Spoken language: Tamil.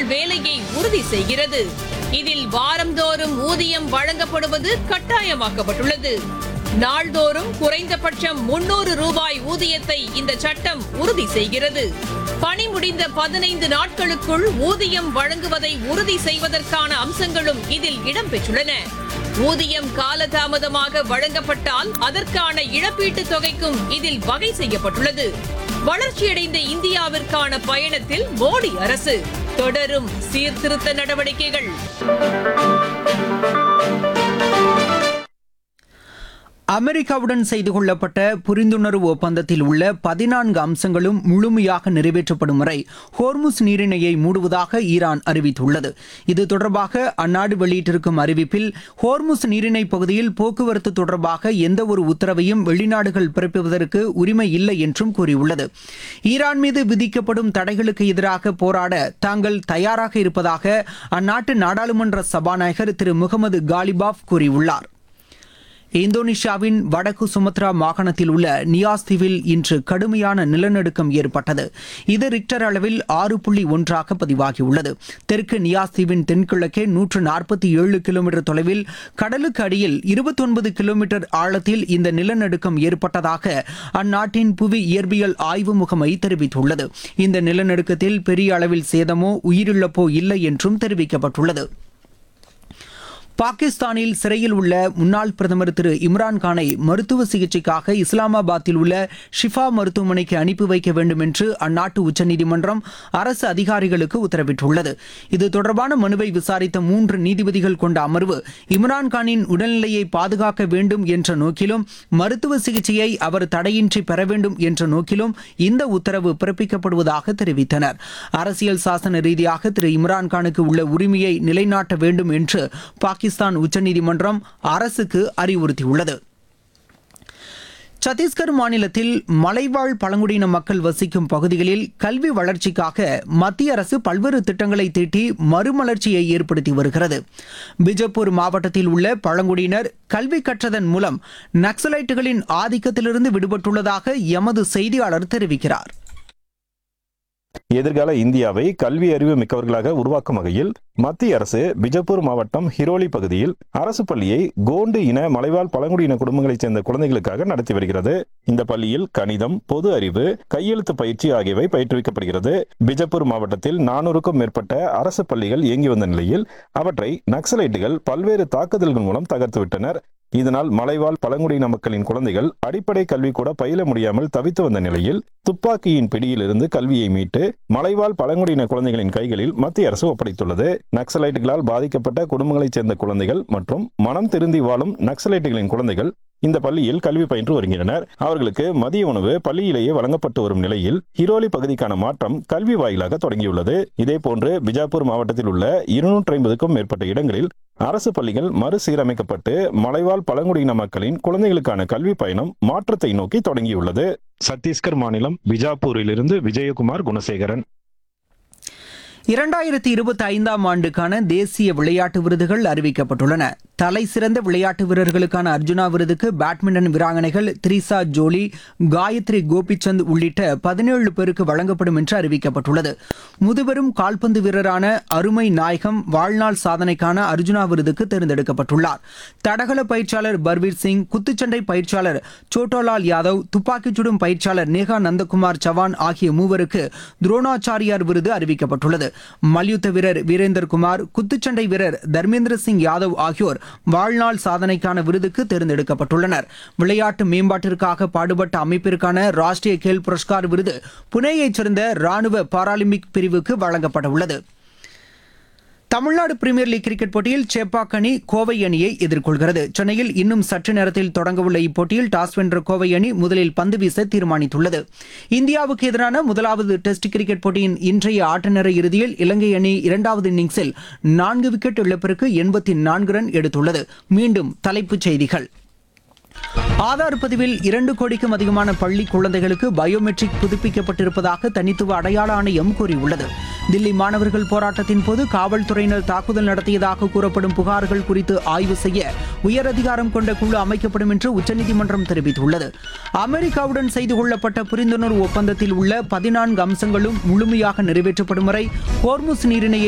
வேலையை உறுதி செய்கிறது இதில் வாரந்தோறும் ஊதியம் வழங்கப்படுவது கட்டாயமாக்கப்பட்டுள்ளது நாள்தோறும் குறைந்தபட்சம் முன்னூறு ரூபாய் ஊதியத்தை இந்த சட்டம் உறுதி செய்கிறது பணி முடிந்த பதினைந்து நாட்களுக்குள் ஊதியம் வழங்குவதை உறுதி செய்வதற்கான அம்சங்களும் இதில் இடம்பெற்றுள்ளன ஊதியம் காலதாமதமாக வழங்கப்பட்டால் அதற்கான இழப்பீட்டுத் தொகைக்கும் இதில் வகை செய்யப்பட்டுள்ளது வளர்ச்சியடைந்த இந்தியாவிற்கான பயணத்தில் மோடி அரசு தொடரும் சீர்திருத்த நடவடிக்கைகள் அமெரிக்காவுடன் செய்து கொள்ளப்பட்ட புரிந்துணர்வு ஒப்பந்தத்தில் உள்ள பதினான்கு அம்சங்களும் முழுமையாக நிறைவேற்றப்படும் வரை ஹோர்முஸ் நீரிணையை மூடுவதாக ஈரான் அறிவித்துள்ளது இது தொடர்பாக அந்நாடு வெளியிட்டிருக்கும் அறிவிப்பில் ஹோர்முஸ் நீரிணை பகுதியில் போக்குவரத்து தொடர்பாக எந்த ஒரு உத்தரவையும் வெளிநாடுகள் பிறப்பிப்பதற்கு உரிமை இல்லை என்றும் கூறியுள்ளது ஈரான் மீது விதிக்கப்படும் தடைகளுக்கு எதிராக போராட தாங்கள் தயாராக இருப்பதாக அந்நாட்டு நாடாளுமன்ற சபாநாயகர் திரு முகமது காலிபாப் கூறியுள்ளார் இந்தோனேஷியாவின் வடக்கு சுமத்ரா மாகாணத்தில் உள்ள நியாஸ் தீவில் இன்று கடுமையான நிலநடுக்கம் ஏற்பட்டது இது ரிக்டர் அளவில் ஆறு புள்ளி ஒன்றாக பதிவாகியுள்ளது தெற்கு நியாஸ் தீவின் தென்கிழக்கே நூற்று நாற்பத்தி ஏழு கிலோமீட்டர் தொலைவில் கடலுக்கு அடியில் இருபத்தொன்பது கிலோமீட்டர் ஆழத்தில் இந்த நிலநடுக்கம் ஏற்பட்டதாக அந்நாட்டின் புவி இயற்பியல் ஆய்வு முகமை தெரிவித்துள்ளது இந்த நிலநடுக்கத்தில் பெரிய அளவில் சேதமோ உயிரிழப்போ இல்லை என்றும் தெரிவிக்கப்பட்டுள்ளது பாகிஸ்தானில் சிறையில் உள்ள முன்னாள் பிரதமர் திரு இம்ரான்கானை மருத்துவ சிகிச்சைக்காக இஸ்லாமாபாத்தில் உள்ள ஷிஃபா மருத்துவமனைக்கு அனுப்பி வைக்க வேண்டும் என்று அந்நாட்டு உச்சநீதிமன்றம் அரசு அதிகாரிகளுக்கு உத்தரவிட்டுள்ளது இது தொடர்பான மனுவை விசாரித்த மூன்று நீதிபதிகள் கொண்ட அமர்வு இம்ரான்கானின் உடல்நிலையை பாதுகாக்க வேண்டும் என்ற நோக்கிலும் மருத்துவ சிகிச்சையை அவர் தடையின்றி பெற வேண்டும் என்ற நோக்கிலும் இந்த உத்தரவு பிறப்பிக்கப்படுவதாக தெரிவித்தனர் அரசியல் சாசன ரீதியாக திரு இம்ரான்கானுக்கு உள்ள உரிமையை நிலைநாட்ட வேண்டும் என்று பாகிஸ்தான் உச்சநீதிமன்றம் அரசுக்கு அறிவுறுத்தியுள்ளது சத்தீஸ்கர் மாநிலத்தில் மலைவாழ் பழங்குடியின மக்கள் வசிக்கும் பகுதிகளில் கல்வி வளர்ச்சிக்காக மத்திய அரசு பல்வேறு திட்டங்களை தீட்டி மறுமலர்ச்சியை ஏற்படுத்தி வருகிறது பிஜப்பூர் மாவட்டத்தில் உள்ள பழங்குடியினர் கல்வி கற்றதன் மூலம் நக்சலைட்டுகளின் ஆதிக்கத்திலிருந்து விடுபட்டுள்ளதாக எமது செய்தியாளர் தெரிவிக்கிறார் எதிர்கால இந்தியாவை கல்வி அறிவு மிக்கவர்களாக உருவாக்கும் வகையில் மத்திய அரசு பிஜப்பூர் மாவட்டம் ஹிரோலி பகுதியில் அரசு பள்ளியை கோண்டு இன மலைவாழ் பழங்குடியின குடும்பங்களைச் சேர்ந்த குழந்தைகளுக்காக நடத்தி வருகிறது இந்த பள்ளியில் கணிதம் பொது அறிவு கையெழுத்து பயிற்சி ஆகியவை பயிற்றுவிக்கப்படுகிறது பிஜப்பூர் மாவட்டத்தில் நானூறுக்கும் மேற்பட்ட அரசு பள்ளிகள் இயங்கி வந்த நிலையில் அவற்றை நக்சலைட்டுகள் பல்வேறு தாக்குதல்கள் மூலம் தகர்த்துவிட்டனர் இதனால் மலைவாழ் பழங்குடியின மக்களின் குழந்தைகள் அடிப்படை கல்வி கூட பயில முடியாமல் தவித்து வந்த நிலையில் துப்பாக்கியின் பிடியிலிருந்து கல்வியை மீட்டு மலைவாழ் பழங்குடியின குழந்தைகளின் கைகளில் மத்திய அரசு ஒப்படைத்துள்ளது நக்சலைட்டுகளால் பாதிக்கப்பட்ட குடும்பங்களைச் சேர்ந்த குழந்தைகள் மற்றும் மனம் திருந்தி வாழும் நக்சலைட்டுகளின் குழந்தைகள் இந்த பள்ளியில் கல்வி பயின்று வருகின்றனர் அவர்களுக்கு மதிய உணவு பள்ளியிலேயே வழங்கப்பட்டு வரும் நிலையில் ஹிரோலி பகுதிக்கான மாற்றம் கல்வி வாயிலாக தொடங்கியுள்ளது இதேபோன்று பிஜாப்பூர் மாவட்டத்தில் உள்ள இருநூற்றி ஐம்பதுக்கும் மேற்பட்ட இடங்களில் அரசு பள்ளிகள் மறுசீரமைக்கப்பட்டு மலைவாழ் பழங்குடியின மக்களின் குழந்தைகளுக்கான கல்வி பயணம் மாற்றத்தை நோக்கி தொடங்கியுள்ளது சத்தீஸ்கர் மாநிலம் பிஜாப்பூரிலிருந்து விஜயகுமார் குணசேகரன் இரண்டாயிரத்தி இருபத்தி ஐந்தாம் ஆண்டுக்கான தேசிய விளையாட்டு விருதுகள் அறிவிக்கப்பட்டுள்ளன தலை சிறந்த விளையாட்டு வீரர்களுக்கான அர்ஜுனா விருதுக்கு பேட்மிண்டன் வீராங்கனைகள் த்ரிசா ஜோலி காயத்ரி கோபிச்சந்த் உள்ளிட்ட பதினேழு பேருக்கு வழங்கப்படும் என்று அறிவிக்கப்பட்டுள்ளது முதுபெரும் கால்பந்து வீரரான அருமை நாயகம் வாழ்நாள் சாதனைக்கான அர்ஜுனா விருதுக்கு தேர்ந்தெடுக்கப்பட்டுள்ளார் தடகள பயிற்சியாளர் பர்வீர் சிங் குத்துச்சண்டை பயிற்சியாளர் சோட்டோலால் யாதவ் துப்பாக்கிச் சுடும் பயிற்சியாளர் நேகா நந்தகுமார் சவான் ஆகிய மூவருக்கு துரோணாச்சாரியார் விருது அறிவிக்கப்பட்டுள்ளது மல்யுத்த வீரர் வீரேந்தர் குமார் குத்துச்சண்டை வீரர் தர்மேந்திர சிங் யாதவ் ஆகியோர் வாழ்நாள் சாதனைக்கான விருதுக்கு தேர்ந்தெடுக்கப்பட்டுள்ளனர் விளையாட்டு மேம்பாட்டிற்காக பாடுபட்ட அமைப்பிற்கான ராஷ்டிரிய கேல் புரஸ்கார் விருது புனேயைச் சேர்ந்த ராணுவ பாராலிம்பிக் பிரிவுக்கு வழங்கப்பட உள்ளது தமிழ்நாடு பிரீமியர் லீக் கிரிக்கெட் போட்டியில் சேப்பாக் அணி கோவை அணியை எதிர்கொள்கிறது சென்னையில் இன்னும் சற்று நேரத்தில் தொடங்கவுள்ள இப்போட்டியில் டாஸ் வென்ற கோவை அணி முதலில் பந்து வீச தீர்மானித்துள்ளது இந்தியாவுக்கு எதிரான முதலாவது டெஸ்ட் கிரிக்கெட் போட்டியின் இன்றைய ஆட்ட நேர இறுதியில் இலங்கை அணி இரண்டாவது இன்னிங்ஸில் நான்கு விக்கெட் இழப்பிற்கு எண்பத்தி நான்கு ரன் எடுத்துள்ளது மீண்டும் தலைப்புச் செய்திகள் ஆதார் பதிவில் இரண்டு கோடிக்கும் அதிகமான பள்ளி குழந்தைகளுக்கு பயோமெட்ரிக் புதுப்பிக்கப்பட்டிருப்பதாக தனித்துவ அடையாள ஆணையம் கூறியுள்ளது தில்லி மாணவர்கள் போராட்டத்தின் போது காவல்துறையினர் தாக்குதல் நடத்தியதாக கூறப்படும் புகார்கள் குறித்து ஆய்வு செய்ய உயரதிகாரம் கொண்ட குழு அமைக்கப்படும் என்று உச்சநீதிமன்றம் தெரிவித்துள்ளது அமெரிக்காவுடன் செய்து கொள்ளப்பட்ட புரிந்துணர்வு ஒப்பந்தத்தில் உள்ள பதினான்கு அம்சங்களும் முழுமையாக நிறைவேற்றப்படும் வரை ஹோர்முஸ் நீரிணையை